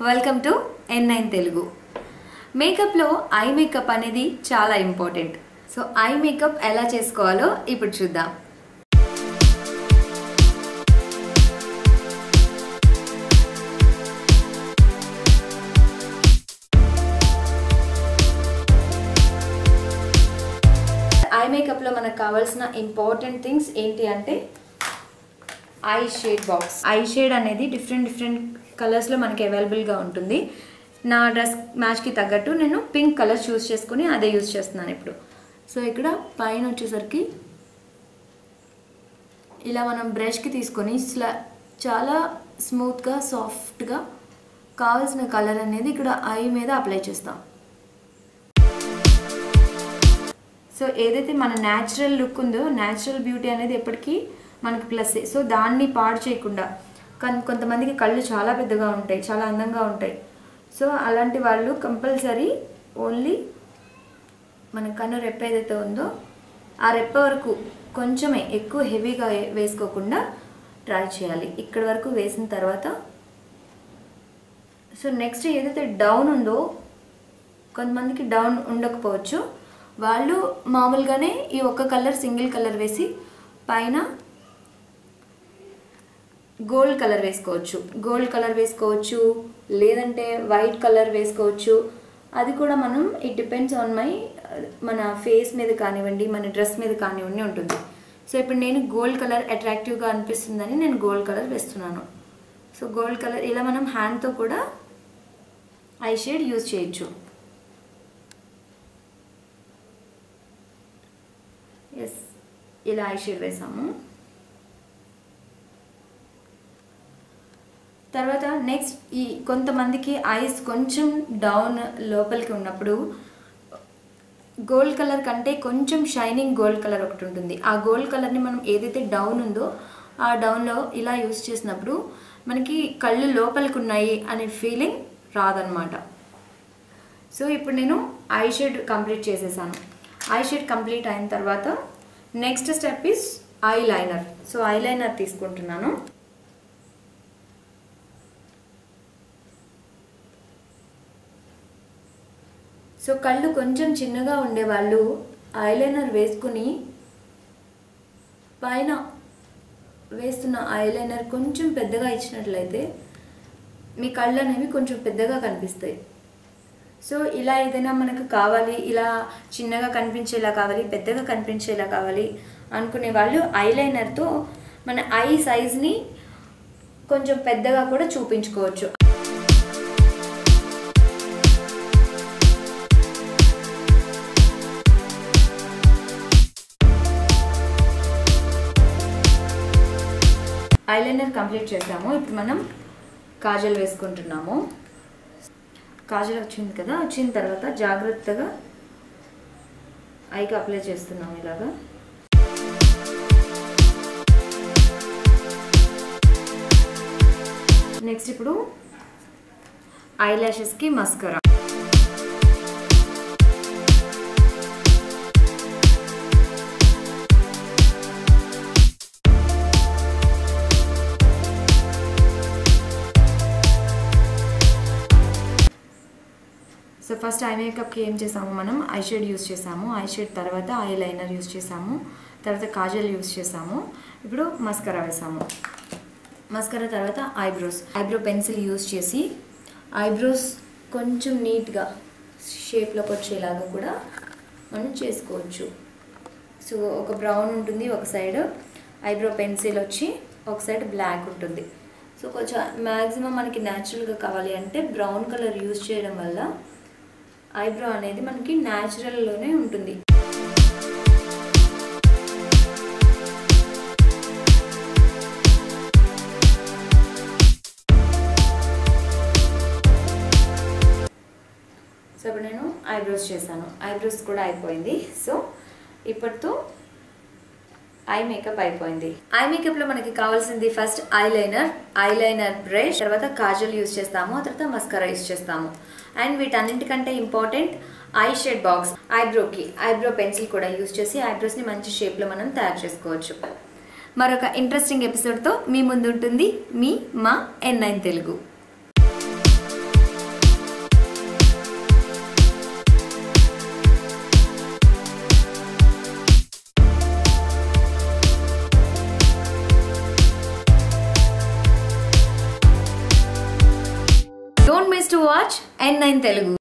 welcome to N nine Telugu మేకప్లో eye makeup అనేది చాలా ఇంపార్టెంట్ సో ఐ మేకప్ ఎలా చేసుకోవాలో ఇప్పుడు చూద్దాం ఐ మేకప్లో మనకు కావాల్సిన ఇంపార్టెంట్ థింగ్స్ ఏంటి అంటే eye shade box eye shade అనేది డిఫరెంట్ డిఫరెంట్ కలర్స్లో మనకి అవైలబుల్గా ఉంటుంది నా డ్రెస్ మ్యాచ్కి తగ్గట్టు నేను పింక్ కలర్ చూస్ చేసుకుని అదే యూస్ చేస్తున్నాను ఇప్పుడు సో ఇక్కడ పైన వచ్చేసరికి ఇలా మనం బ్రష్కి తీసుకొని స్లా చాలా స్మూత్గా సాఫ్ట్గా కావాల్సిన కలర్ అనేది ఇక్కడ ఐ మీద అప్లై చేస్తాం సో ఏదైతే మన న్యాచురల్ లుక్ ఉందో న్యాచురల్ బ్యూటీ అనేది ఎప్పటికీ మనకి ప్లస్ సో దాన్ని పాడు చేయకుండా కానీ కొంతమందికి కళ్ళు చాలా పెద్దగా ఉంటాయి చాలా అందంగా ఉంటాయి సో అలాంటి వాళ్ళు కంపల్సరీ ఓన్లీ మన కన్ను రెప్ప ఏదైతే ఉందో ఆ రెప్ప వరకు కొంచెమే ఎక్కువ హెవీగా వేసుకోకుండా ట్రై చేయాలి ఇక్కడ వరకు వేసిన తర్వాత సో నెక్స్ట్ ఏదైతే డౌన్ ఉందో కొంతమందికి డౌన్ ఉండకపోవచ్చు వాళ్ళు మామూలుగానే ఈ ఒక్క కలర్ సింగిల్ కలర్ వేసి పైన గోల్డ్ కలర్ వేసుకోవచ్చు గోల్డ్ కలర్ వేసుకోవచ్చు లేదంటే వైట్ కలర్ వేసుకోవచ్చు అది కూడా మనం ఇట్ డిపెండ్స్ ఆన్ మై మన ఫేస్ మీద కానివ్వండి మన డ్రెస్ మీద కానివ్వండి ఉంటుంది సో ఇప్పుడు నేను గోల్డ్ కలర్ అట్రాక్టివ్గా అనిపిస్తుందని నేను గోల్డ్ కలర్ వేస్తున్నాను సో గోల్డ్ కలర్ ఇలా మనం హ్యాండ్తో కూడా ఐ షేడ్ యూజ్ చేయొచ్చు ఎస్ ఇలా ఐ షేడ్ వేసాము తర్వాత నెక్స్ట్ ఈ కొంతమందికి ఐస్ కొంచెం డౌన్ లోపలికి ఉన్నప్పుడు గోల్డ్ కలర్ కంటే కొంచెం షైనింగ్ గోల్డ్ కలర్ ఒకటి ఉంటుంది ఆ గోల్డ్ కలర్ని మనం ఏదైతే డౌన్ ఉందో ఆ డౌన్లో ఇలా యూస్ చేసినప్పుడు మనకి కళ్ళు లోపలికి ఉన్నాయి అనే ఫీలింగ్ రాదనమాట సో ఇప్పుడు నేను ఐ షేడ్ కంప్లీట్ చేసేసాను ఐ షేడ్ కంప్లీట్ అయిన తర్వాత next step is eyeliner so eyeliner తీసుకుంటున్నాను సో కళ్ళు కొంచెం చిన్నగా ఉండేవాళ్ళు ఐలైనర్ వేసుకుని పైన వేస్తున్న ఐలైనర్ కొంచెం పెద్దగా ఇచ్చినట్లయితే మీ కళ్ళు అనేవి కొంచెం పెద్దగా కనిపిస్తాయి సో ఇలా ఏదైనా మనకు కావాలి ఇలా చిన్నగా కనిపించేలా కావాలి పెద్దగా కనిపించేలా కావాలి అనుకునే వాళ్ళు ఐలైనర్తో మన ఐ సైజ్ని కొంచెం పెద్దగా కూడా చూపించుకోవచ్చు ఐలైనర్ కంప్లీట్ చేసాము ఇప్పుడు మనం కాజల్ వేసుకుంటున్నాము కాజల్ వచ్చింది కదా వచ్చిన తర్వాత జాగ్రత్తగా ఐకి అప్లై చేస్తున్నాము ఇలాగా నెక్స్ట్ ఇప్పుడు ఐ ల్యాషెస్కి మస్కరా సో ఫస్ట్ ఐ మేకప్కి ఏం చేసాము మనం ఐ షేడ్ యూస్ చేసాము ఐ షేడ్ తర్వాత ఐ లైనర్ యూస్ చేసాము తర్వాత కాజల్ యూస్ చేసాము ఇప్పుడు మస్కరా వేసాము మస్కరా తర్వాత ఐబ్రోస్ ఐబ్రో పెన్సిల్ యూస్ చేసి ఐబ్రోస్ కొంచెం నీట్గా షేప్లోకి వచ్చేలాగా కూడా మనం చేసుకోవచ్చు సో ఒక బ్రౌన్ ఉంటుంది ఒక సైడ్ ఐబ్రో పెన్సిల్ వచ్చి ఒక సైడ్ బ్లాక్ ఉంటుంది సో కొంచెం మ్యాక్సిమం మనకి న్యాచురల్గా కావాలి అంటే బ్రౌన్ కలర్ యూజ్ చేయడం వల్ల ఐబ్రో అనేది మనకి న్యాచురల్లోనే ఉంటుంది సో ఇప్పుడు నేను ఐబ్రోస్ చేశాను ఐబ్రోస్ కూడా అయిపోయింది సో ఇప్పటితో ఐ మేకప్ అయిపోయింది ఐ మేకప్ లో మనకి కావాల్సింది first eyeliner eyeliner brush తర్వాత కాజల్ యూస్ చేస్తాము ఆ తర్వాత మస్కరా యూస్ చేస్తాము అండ్ వీటన్నింటికంటే ఇంపార్టెంట్ ఐ షేడ్ బాక్స్ ఐబ్రోకి ఐబ్రో పెన్సిల్ కూడా యూస్ చేసి ఐబ్రోస్ని మంచి షేప్లో మనం తయారు చేసుకోవచ్చు మరొక ఇంట్రెస్టింగ్ ఎపిసోడ్తో మీ ముందు ఉంటుంది మీ మా N nine Telugu watch N nine Telugu